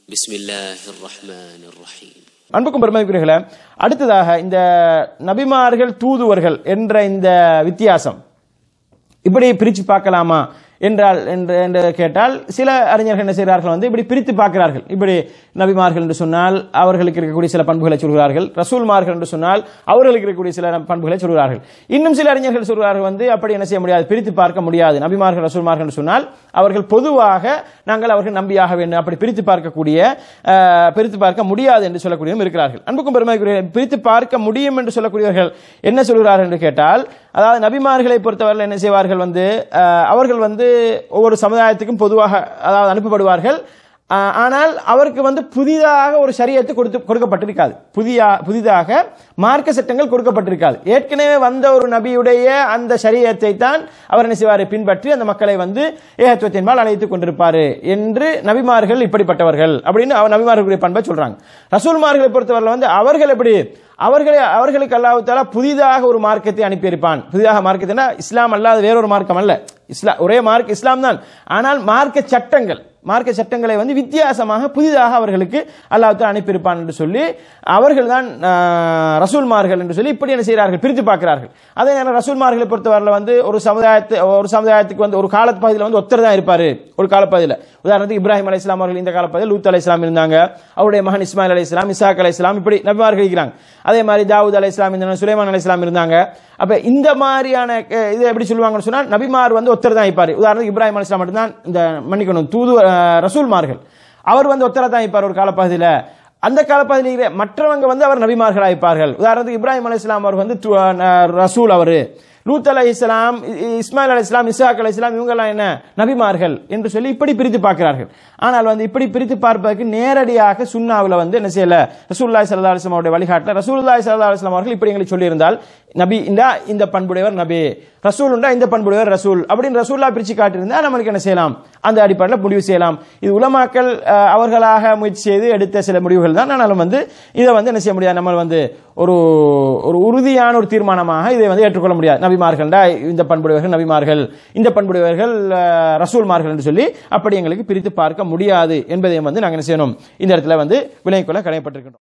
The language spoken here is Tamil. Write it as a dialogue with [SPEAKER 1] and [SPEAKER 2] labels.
[SPEAKER 1] بسم الله الرحمن الرحيم
[SPEAKER 2] அன்புக்கும் பெருமதிக்குரியர்களே அடுத்ததாக இந்த நபிமார்கள் தூதுவர்கள் என்ற இந்த வித்தியாசம் இப்படி பிரித்து பார்க்கலாமா என்றால் என்று என்று கேட்டால் சில அறிஞர்கள் என்ன செய்கிறார்கள் வந்து இப்படி பிரித்து பார்க்கிறார்கள் இப்படி நபிமார்கள் என்று சொன்னால் அவர்களுக்கு இருக்கக்கூடிய சில பண்புகளை சொல்கிறார்கள் ரசூல்மார்கள் என்று சொன்னால் அவர்களுக்கு இருக்கக்கூடிய சில பண்புகளை சொல்கிறார்கள் இன்னும் சில அறிஞர்கள் சொல்கிறார்கள் வந்து அப்படி என்ன செய்ய முடியாது பிரித்து பார்க்க முடியாது நபிமார்கள் ரசூல்மார்கள் என்று சொன்னால் அவர்கள் பொதுவாக நாங்கள் அவர்கள் நம்பியாக வேண்டும் அப்படி பிரித்து பார்க்கக்கூடிய அஹ், பிரித்து பார்க்க முடியாது என்று சொல்லக்கூடியவரும் இருக்கிறார்கள் அன்புக்கும் பெருமைக்குரிய பிரித்து பார்க்க முடியும் என்று சொல்லக்கூடியவர்கள் என்ன சொல்கிறார்கள் என்று கேட்டால் அதாவது நபிமார்களை பொறுத்தவரை என்ன செய்வார்கள் வந்து அஹ், அவர்கள் வந்து ஒவ்வொரு சமுதாயத்துக்கும் பொதுவாக அதாவது அனுப்பப்படுவார்கள் அஹ், ஆனால் அவருக்கு வந்து புதிதாக ஒரு சரியத்து கொடுத்து கொடுக்கப்பட்டிருக்காது புதிய புதிதாக மார்க்க சட்டங்கள் கொடுக்கப்பட்டிருக்காது ஏற்கனவே வந்த ஒரு நபியுடைய அந்த சரியத்தை தான் அவர் என்ன செய்வார் பின்பற்றி அந்த மக்களை வந்து ஏகத்துவத்தின்பால் அழைத்துக் கொண்டிருப்பாரு என்று நபிமார்கள் இப்படிப்பட்டவர்கள் அப்படின்னு அவர் நபிமார்களுடைய பண்பை சொல்றாங்க ரசூல்மார்களை பொறுத்தவரை வந்து அவர்கள் எப்படி அவர்களை அவர்களுக்கு அல்லாஹ் தாலா புதிதாக ஒரு மார்க்கத்தை அனுப்பியிருப்பான் புதிதாக மார்க்கத்தினா இஸ்லாம் அல்லாத வேறொரு மார்க்கம் அல்ல இஸ்லாம் ஒரே மார்க் இஸ்லாம் தான் ஆனால் மார்க்க சட்டங்கள் மார்க்க சட்டங்களை வந்து வித்தியாசமாக புதிதாக அவர்களுக்கு அல்லாஹ் தாலா அனுப்பியிருப்பான் என்று சொல்லி அவர்கள் தான் ரசூல்மார்கள் என்று சொல்லி இப்படி என்ன செய்கிறார்கள் பிரித்து பார்க்கிறார்கள் அதே நேரம் ரசூல்மார்களை பொறுத்தவரையில் வந்து ஒரு சமுதாயத்து ஒரு சமுதாயத்துக்கு வந்து ஒரு காலப்பகுதியில் வந்து ஒருத்தர் தான் இருப்பார் ஒரு காலப்பகுதியில் உதாரணத்துக்கு இப்ராஹிம் அலை இஸ்லாம் அவர்கள் இந்த காலப்பகுதியில் லூத் அலை இஸ்லாம் இருந்தாங்க அவருடைய மகன் இஸ்மாயில் அலை இஸ்லாம் இசாக் அலை இஸ்லாம் இப்படி நபிமார்கள் இருக்கிறாங்க அதே மாதிரி தாவூத் அலை இஸ்லாம் இருந்தாங்க சுலைமான் அலை இஸ்லாம் இருந்தாங்க அப்ப இந்த மாதிரியான அஹ், இது எப்படி சொல்லுவாங்கன்னு சொன்னா நபிமார் வந்து ஒருத்தர் தான் இருப்பார் உதாரணத்துக்கு இப்ராஹிம் அலை இஸ்லாம் மட்டும்தான் இந்த மன்னிக்கணும் தூது அஹ், ரசூல்மார்கள் அவர் வந்து ஒருத்தரை தான் இருப்பார் ஒரு காலப்பகுதியில் அந்த காலப்பகுதியில் இருக்கிற மற்றவங்க வந்து அவர் நபிமார்களாக இருப்பார்கள் உதாரணத்துக்கு இப்ராஹிம் அலை இஸ்லாம் அவர் வந்து து- அஹ், ரசூல் அவர் லூத் அலை இஸ்லாம் இஸ்மாயில் அலை இஸ்லாம் இசாக் அலை இஸ்லாம் இவங்கெல்லாம் என்ன நபிமார்கள் என்று சொல்லி இப்படி பிரித்து பார்க்கிறார்கள் ஆனால் வந்து இப்படி பிரித்து பார்ப்பதற்கு நேரடியாக சுன்னாவில் வந்து என்ன செய்யல ரசூல்லாய் சல்லா அலிஸ்லாம் அவருடைய வழிகாட்டில் ரசூல்லாய் சல்லா அலிஸ்லாம் அவர்கள் இப்படி எங்களுக்கு சொல்லியிருந்தால் நபி இந்த இந்த பண்புடையவர் நபி ரசூல் உண்டா இந்த பண்புடையவர் ரசூல் அப்படின்னு ரசூல்லா பிரிச்சு காட்டியிருந்தா நம்மளுக்கு என்ன செய்யலாம் அந்த அடிப்படையில் முடிவு செய்யலாம் இது உலமாக்கள் அஹ், அவர்களாக முயற்சி செய்து எடுத்த சில முடிவுகள் தான் ஆனாலும் வந்து இதை வந்து என்ன செய்ய முடியாது நம்ம வந்து ஒரு ஒரு உறுதியான ஒரு தீர்மானமாக இதை வந்து ஏற்றுக்கொள்ள முடியாது நபிமார்கள்டா இந்த பண்புடையவர்கள் நபிமார்கள் இந்த பண்புடையவர்கள் அஹ், ரசூல்மார்கள் என்று சொல்லி அப்படி எங்களுக்கு பிரித்து பார்க்க முடியாது என்பதையும் வந்து நாங்கள் என்ன செய்யணும் இந்த இடத்துல வந்து விலை கொள்ள கடமைப்பட்டிருக்கின்றோம்